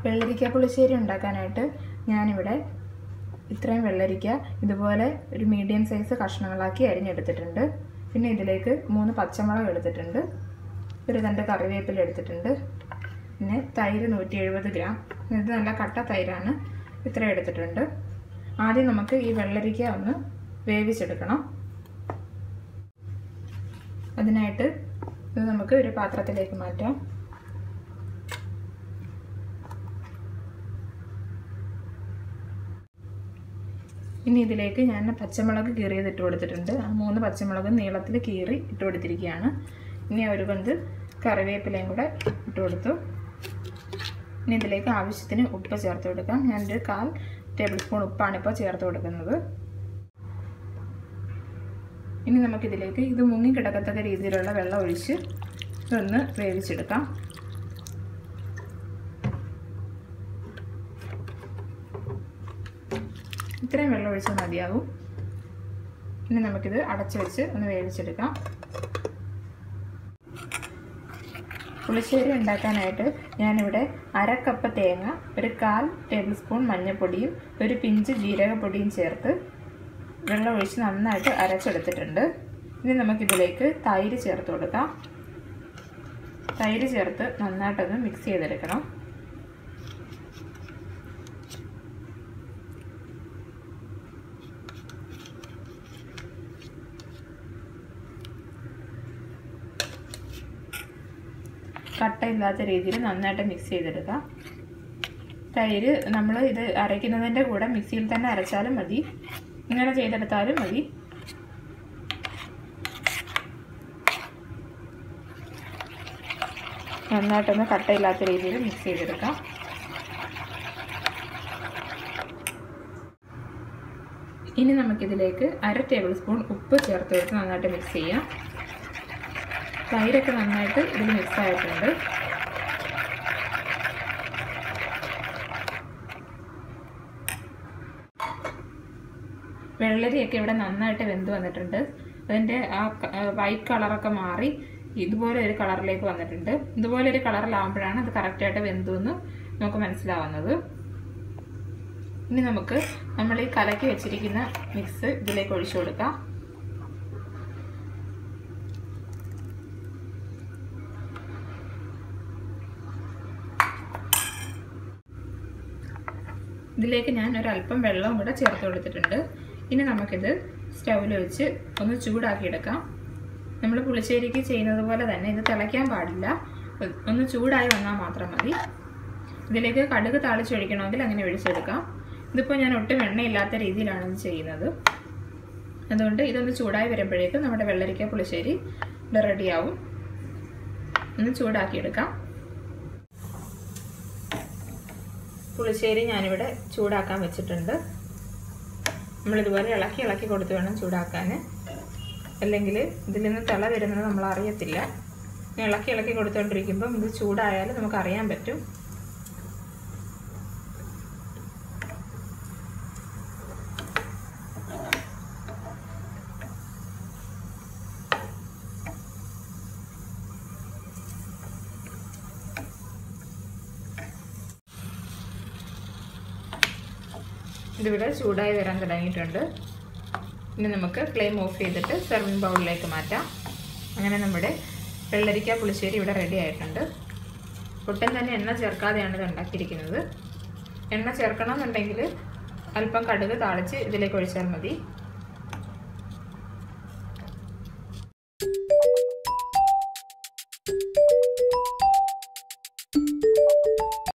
വെള്ളരിക്ക പുളിശ്ശേരി ഉണ്ടാക്കാനായിട്ട് ഞാനിവിടെ ഇത്രയും വെള്ളരിക്ക ഇതുപോലെ ഒരു മീഡിയം സൈസ് കഷ്ണങ്ങളാക്കി അരിഞ്ഞെടുത്തിട്ടുണ്ട് പിന്നെ ഇതിലേക്ക് മൂന്ന് പച്ചമുളക് എടുത്തിട്ടുണ്ട് ഒരു രണ്ട് കറിവേപ്പില എടുത്തിട്ടുണ്ട് പിന്നെ തൈര് നൂറ്റി എഴുപത് ഗ്രാം ഇത് നല്ല കട്ട തൈരാണ് ഇത്ര എടുത്തിട്ടുണ്ട് ആദ്യം നമുക്ക് ഈ വെള്ളരിക്ക ഒന്ന് വേവിച്ചെടുക്കണം അതിനായിട്ട് ഇത് നമുക്ക് ഒരു പാത്രത്തിലേക്ക് മാറ്റാം ഇനി ഇതിലേക്ക് ഞാൻ പച്ചമുളക് കീറിയത് ഇട്ട് കൊടുത്തിട്ടുണ്ട് ആ മൂന്ന് പച്ചമുളക് നീളത്തിൽ കീറി ഇട്ട് കൊടുത്തിരിക്കുകയാണ് ഇനി ഒരു കൊണ്ട് കറിവേപ്പിലയും കൂടെ ഇട്ട് കൊടുത്തു ഇനി ഇതിലേക്ക് ആവശ്യത്തിന് ഉപ്പ് ചേർത്ത് കൊടുക്കാം ഞാനൊരു കാൽ ടേബിൾ സ്പൂൺ ഉപ്പാണ് ഇപ്പോൾ ചേർത്ത് കൊടുക്കുന്നത് ഇനി നമുക്കിതിലേക്ക് ഇത് മുങ്ങി കിടക്കത്തക്ക രീതിയിലുള്ള വെള്ളം ഒഴിച്ച് ഇതൊന്ന് വേവിച്ചെടുക്കാം ഇത്രയും വെള്ളം ഒഴിച്ചാൽ മതിയാവും ഇനി നമുക്കിത് അടച്ചു വെച്ച് ഒന്ന് വേവിച്ചെടുക്കാം പുളിശ്ശേരി ഉണ്ടാക്കാനായിട്ട് ഞാനിവിടെ അര കപ്പ് തേങ്ങ ഒരു കാൽ ടേബിൾ സ്പൂൺ മഞ്ഞൾപ്പൊടിയും ഒരു പിഞ്ച് ജീരകപ്പൊടിയും ചേർത്ത് വെള്ളം ഒഴിച്ച് നന്നായിട്ട് അരച്ചെടുത്തിട്ടുണ്ട് ഇനി നമുക്കിതിലേക്ക് തൈര് ചേർത്ത് കൊടുക്കാം തൈര് ചേർത്ത് നന്നായിട്ടൊന്ന് മിക്സ് ചെയ്തെടുക്കണം കട്ടയില്ലാത്ത രീതിയിൽ നന്നായിട്ട് മിക്സ് ചെയ്തെടുക്കാം തൈര് നമ്മൾ ഇത് അരയ്ക്കുന്നതിൻ്റെ കൂടെ മിക്സിയിൽ തന്നെ അരച്ചാലും മതി ഇങ്ങനെ ചെയ്തെടുത്താലും മതി നന്നായിട്ടൊന്ന് കട്ടയില്ലാത്ത രീതിയിൽ മിക്സ് ചെയ്തെടുക്കാം ഇനി നമുക്കിതിലേക്ക് അര ടേബിൾ സ്പൂൺ ഉപ്പ് ചേർത്ത് കൊടുത്ത് നന്നായിട്ട് മിക്സ് ചെയ്യാം തൈരൊക്കെ നന്നായിട്ട് ഇതിൽ മിക്സ് ആയിട്ടുണ്ട് വെള്ളരിയൊക്കെ ഇവിടെ നന്നായിട്ട് വെന്ത് വന്നിട്ടുണ്ട് അതിൻ്റെ ആ വൈറ്റ് കളറൊക്കെ മാറി ഇതുപോലെ ഒരു കളറിലേക്ക് വന്നിട്ടുണ്ട് ഇതുപോലെ ഒരു കളറിലാവുമ്പോഴാണ് അത് കറക്റ്റായിട്ട് വെന്തു എന്ന് നമുക്ക് മനസ്സിലാവുന്നത് ഇനി നമുക്ക് നമ്മൾ ഈ കലക്കി വെച്ചിരിക്കുന്ന മിക്സ് ഇതിലേക്ക് ഒഴിച്ചു കൊടുക്കാം ഇതിലേക്ക് ഞാൻ ഒരല്പം വെള്ളവും കൂടെ ചേർത്ത് കൊടുത്തിട്ടുണ്ട് ഇനി നമുക്കിത് സ്റ്റൗവിൽ വെച്ച് ഒന്ന് ചൂടാക്കി എടുക്കാം നമ്മൾ പുളിശ്ശേരിക്ക് ചെയ്യുന്നത് പോലെ തന്നെ ഇത് തിളയ്ക്കാൻ പാടില്ല ഒന്ന് ചൂടായി വന്നാൽ മാത്രം മതി ഇതിലേക്ക് കടുക് താളിച്ചൊഴിക്കണമെങ്കിൽ അങ്ങനെ ഒഴിച്ചെടുക്കാം ഇതിപ്പോൾ ഞാൻ ഒട്ടും എണ്ണയില്ലാത്ത രീതിയിലാണ് ഇത് ചെയ്യുന്നത് അതുകൊണ്ട് ഇതൊന്ന് ചൂടായി വരുമ്പോഴേക്കും നമ്മുടെ വെള്ളരിക്ക പുളിശ്ശേരി ഇവിടെ റെഡിയാവും ഒന്ന് ചൂടാക്കിയെടുക്കാം പുളിശ്ശേരി ഞാനിവിടെ ചൂടാക്കാൻ വെച്ചിട്ടുണ്ട് നമ്മളിതുപോലെ ഇളക്കി ഇളക്കി കൊടുത്ത് വേണം ചൂടാക്കാൻ അല്ലെങ്കിൽ ഇതിൽ നിന്ന് തിള വരുന്നത് നമ്മൾ അറിയത്തില്ല ഇളക്കി ഇളക്കി കൊടുത്തുകൊണ്ടിരിക്കുമ്പം ഇത് ചൂടായാലും നമുക്ക് അറിയാൻ പറ്റും ഇതിവിടെ ചൂടായി വരാൻ തുടങ്ങിയിട്ടുണ്ട് ഇനി നമുക്ക് ഫ്ലെയിം ഓഫ് ചെയ്തിട്ട് സെർവിങ് ബൗളിലേക്ക് മാറ്റാം അങ്ങനെ നമ്മുടെ വെള്ളരിക്ക പുളിശ്ശേരി ഇവിടെ റെഡി ആയിട്ടുണ്ട് ഒട്ടും തന്നെ എണ്ണ ചേർക്കാതെയാണ് ഇത് ഉണ്ടാക്കിയിരിക്കുന്നത് എണ്ണ ചേർക്കണം എന്നുണ്ടെങ്കിൽ അല്പം കടുക് താളിച്ച് ഇതിലേക്ക് ഒഴിച്ചാൽ മതി